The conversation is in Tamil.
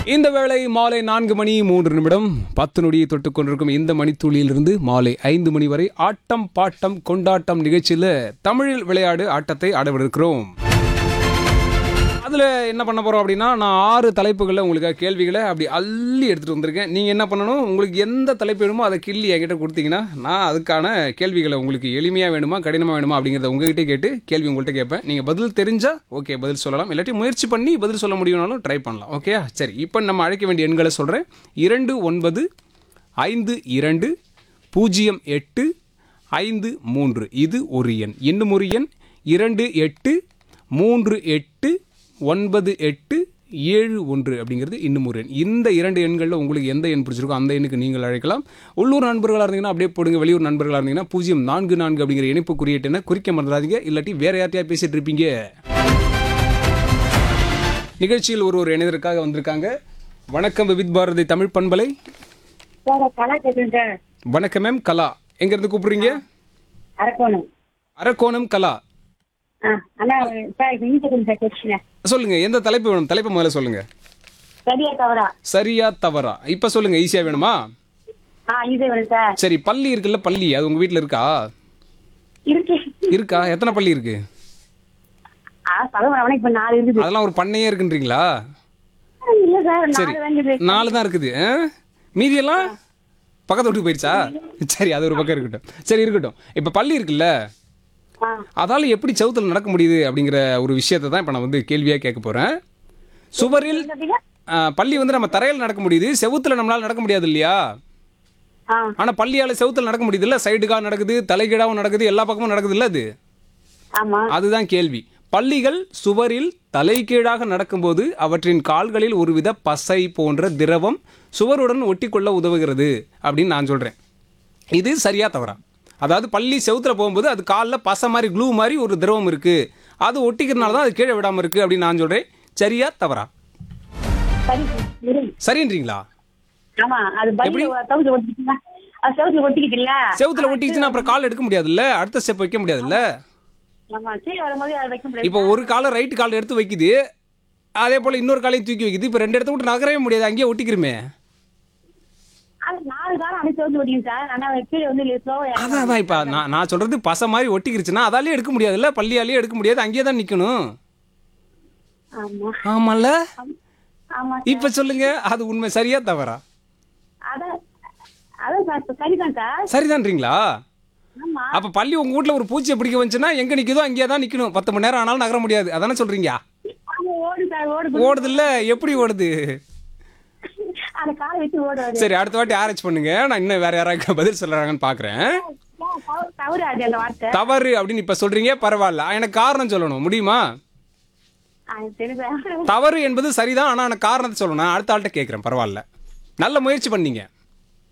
இந்த வேளை மாலை நான்கு மணி மூன்று நிமிடம் பத்து நொடியை தொட்டுக் கொண்டிருக்கும் இந்த மணித்துளியிலிருந்து மாலை ஐந்து மணி வரை ஆட்டம் பாட்டம் கொண்டாட்டம் நிகழ்ச்சியில் தமிழில் விளையாடு ஆட்டத்தை ஆடவிருக்கிறோம் அதில் என்ன பண்ண போகிறோம் அப்படின்னா நான் ஆறு தலைப்புகளில் உங்களுக்கு கேள்விகளை அப்படி அள்ளி எடுத்துகிட்டு வந்திருக்கேன் நீங்கள் என்ன பண்ணணும் உங்களுக்கு எந்த தலைப்பு வேணுமோ அதை கிள்ளி என்கிட்ட கொடுத்தீங்கன்னா நான் அதுக்கான கேள்விகளை உங்களுக்கு எளிமையாக வேணுமா கடினமாக வேணுமா அப்படிங்கிறத உங்ககிட்ட கேட்டு கேள்வி உங்கள்கிட்ட கேட்பேன் நீங்கள் பதில் தெரிஞ்சால் ஓகே பதில் சொல்லலாம் இல்லாட்டி முயற்சி பண்ணி பதில் சொல்ல முடியும்னாலும் ட்ரை பண்ணலாம் ஓகே சரி இப்போ நம்ம அழைக்க வேண்டிய எண்களை சொல்கிறேன் இரண்டு ஒன்பது ஐந்து இரண்டு பூஜ்ஜியம் எட்டு ஐந்து மூன்று இது ஒரு எண் இன்னும் ஒரு எண் இரண்டு எட்டு மூன்று எட்டு ஒன்பது எட்டு ஏழு ஒன்று அப்படிங்கிறது இன்னும் ஒரு எண் இந்த இரண்டு எண்களில் உங்களுக்கு எந்த எண் பிடிச்சிருக்கோ அந்த எண்ணுக்கு நீங்கள் அழைக்கலாம் உள்ளூர் நண்பர்களாக இருந்தீங்கன்னா அப்படியே போடுங்க வெளியூர் நண்பர்களாக இருந்தீங்கன்னா பூஜ்ஜியம் நான்கு நான்கு அப்படிங்கிற இணைப்பு குறியீட்டுன்னு குறிக்க மறந்துடாதீங்க இல்லாட்டி வேற யார்ட்டையா பேசிட்டு இருப்பீங்க நிகழ்ச்சியில் ஒரு ஒரு இணையதற்காக வந்திருக்காங்க வணக்கம் வித் பாரதி தமிழ் பண்பலை சார் கலா கேட்குறேன் சார் வணக்கம் மேம் கலா எங்கேருந்து கூப்பிடுறீங்க அரக்கோணம் அரக்கோணம் கலா ஆ அண்ணா சார் இப்போ இங்கே சார் கொஸ்டின் சொல்லுங்க எந்த தலைப்பு வேணும் தலைப்பு முதல்ல சொல்லுங்க சரியா தவறா சரியா தவறா இப்ப சொல்லுங்க ஈஸியா வேணுமா ஆ இது வேணும் சார் சரி பள்ளி இருக்குல்ல பள்ளி அது உங்க வீட்ல இருக்கா இருக்கு இருக்கா எத்தனை பள்ளி இருக்கு ஆ பரவாயில்ல அவனுக்கு இப்போ நாலு இருக்குது அதெல்லாம் ஒரு பண்ணையே இருக்குன்றீங்களா இல்ல சார் சரி நாலு வாங்குது நாலு தான் இருக்குது ஆ? மீதியெல்லாம் பக்கத்து வீட்டுக்கு போயிடுச்சா சரி அது ஒரு பக்கம் இருக்கட்டும் சரி இருக்கட்டும் இப்ப பள்ளி இருக்குல்ல ஆ அதால எப்படி சவுத்துல நடக்க முடியுது அப்படிங்கிற ஒரு விஷயத்தை தான் இப்போ நான் வந்து கேள்வியா கேட்க போறேன் சுவரில் சொல்றீங்க? ஆ, பள்ளி வந்து நம்ம தரையில் நடக்க முடியுது செவுத்துல நம்மளால நடக்க முடியாது இல்லையா ஆ ஆனா பள்ளியால செவுத்துல நடக்க முடியுது இல்ல சைடுக்காக நடக்குது தலைகீழாவும் நடக்குது எல்லா பக்கமும் நடக்குது இல்ல அது ஆமா அதுதான் கேள்வி பள்ளிகள் சுவரில் தலைகீழாக நடக்கும்போது அவற்றின் கால்களில் ஒருவித பசை போன்ற திரவம் சுவருடன் ஒட்டிக்கொள்ள உதவுகிறது அப்படின்னு நான் சொல்றேன் இது சரியா தவறா அதாவது பள்ளி செவுத்துல போகும்போது அது காலில் பசை மாதிரி க்ளூ மாதிரி ஒரு திரவம் இருக்கு அது ஒட்டிக்கிறதுனால தான் அது கீழே விடாம இருக்கு அப்படின்னு நான் சொல்றேன் சரியா தவறா சரி இரு. சரின்றீங்களா ஆமா அது பள்ளி சவுத்துல ஒட்டிக்கிட்டா அது சவுத்துல ஒட்டிக்கிட்டுல செவுத்துல ஒட்டிக்கிச்சுன்னா அப்புறம் கால் எடுக்க முடியாதுல்ல அடுத்த ஸ்டெப் வைக்க முடியாதுல்ல ஆமா கீழே வரும்போது அதை வைக்க முடியாது இப்போ ஒரு காலை ரைட்டு கால் எடுத்து வைக்குது அதே போல் இன்னொரு காலையும் தூக்கி வைக்குது இப்போ ரெண்டு இடத்த விட்டு நகரவே முடியாது அங்கேயே ஒட்டிக்கிறமே அது நாலு காலம் அனைத்து வந்து ஒட்டிக்கும் சார் ஆனா கீழே வந்து ஸ்லோவா அதான் அதான் இப்போ நான் நான் சொல்கிறது பசை மாதிரி ஒட்டிக்கிருச்சுன்னா அதாலே எடுக்க முடியாதுல்ல பள்ளியாலேயே எடுக்க முடியாது அங்கேயே தான் நிற்கணும் ஆமா ஆமால்ல ஆமா இப்போ சொல்லுங்க அது உண்மை சரியா தவறா அதான் அதான் சார் சரிதான் சார் சரிதான்றீங்களா ஆமா அப்போ பள்ளி உங்கள் வீட்டில் ஒரு பூச்சியை பிடிக்க வந்துச்சுன்னா எங்கே நிற்குதோ அங்கேயே தான் நிற்கணும் பத்து மணி நேரம் ஆனாலும் நகர முடியாது அதானே சொல்கிறீங்க ஆமா, ஓடு சார் ஓடு ஓடுதுல்ல எப்படி ஓடுது அந்த காலை வச்சு ஓடுவாரு சரி அடுத்த வாட்டி ஆராய்ச்சி பண்ணுங்க நான் இன்னும் வேற யாராவது பதில் சொல்கிறாங்கன்னு பார்க்குறேன் தவறு- தவறு அது அந்த வார்த்தை தவறு அப்படின்னு இப்ப சொல்றீங்க பரவாயில்ல எனக்கு காரணம் சொல்லணும் முடியுமா ஆ, சரி சார் தவறு என்பது சரிதான் ஆனா எனக்கு காரணத்தை சொல்லணும் நான் அடுத்த ஆள்கிட்ட கேட்குறேன் பரவாயில்ல நல்ல முயற்சி பண்ணீங்க